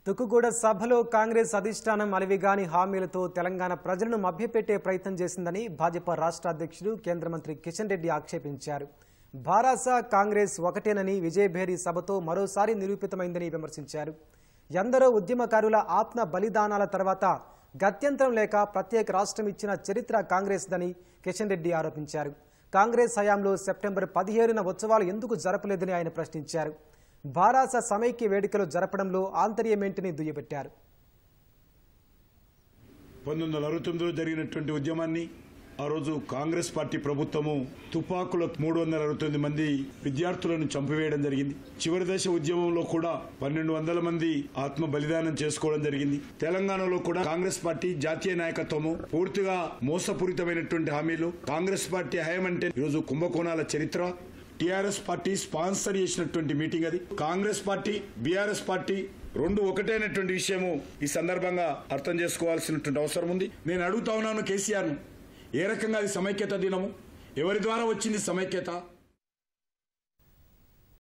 తుక్కుగూడ సభలో కాంగ్రెస్ అధిష్టానం అలివిగాని హామీలతో తెలంగాణ ప్రజలను మభ్యపెట్టే ప్రయత్నం చేసిందని భాజపా రాష్ట్ర అధ్యక్షుడు కేంద్ర మంత్రి కిషన్ రెడ్డి ఆక్షేపించారు భారాస కాంగ్రెస్ ఒకటేనని విజయభేరి సభతో మరోసారి నిరూపితమైందని విమర్శించారు ఎందరో ఉద్యమకారుల ఆత్మ బలిదానాల తర్వాత గత్యంతరం లేక ప్రత్యేక రాష్ట్రం ఇచ్చిన చరిత్ర కాంగ్రెస్దని కిషన్ రెడ్డి ఆరోపించారు కాంగ్రెస్ హయాంలో సెప్టెంబర్ పదిహేడున ఉత్సవాలు ఎందుకు జరపలేదని ఆయన ప్రశ్నించారు భారాస సమైక్య వేడుకలు జరపడంలో ఆంతర్యమేంటిని దుయ్యబట్టారు పంతొమ్మిది వందల అరవై తొమ్మిదిలో జరిగినటువంటి ఉద్యమాన్ని ఆ రోజు కాంగ్రెస్ పార్టీ ప్రభుత్వము తుపాకుల మూడు వందల అరవై తొమ్మిది మంది విద్యార్థులను చంపివేయడం జరిగింది చివరి దశ ఉద్యమంలో కూడా పన్నెండు వందల మంది ఆత్మ బలిదానం చేసుకోవడం జరిగింది తెలంగాణలో కూడా కాంగ్రెస్ పార్టీ జాతీయ నాయకత్వము పూర్తిగా మోసపూరితమైనటువంటి హామీలు కాంగ్రెస్ పార్టీ హయం అంటే ఈరోజు కుంభకోణాల చరిత్ర టిఆర్ఎస్ పార్టీ స్పాన్సర్ చేసినటువంటి మీటింగ్ అది కాంగ్రెస్ పార్టీ బీఆర్ఎస్ పార్టీ రెండు ఒకటైనటువంటి విషయము ఈ సందర్భంగా అర్థం చేసుకోవాల్సినటువంటి అవసరం ఉంది నేను అడుగుతా ఉన్నాను కేసీఆర్ను ఏ రకంగా అది సమైక్యత దినము ఎవరి ద్వారా వచ్చింది సమైక్యత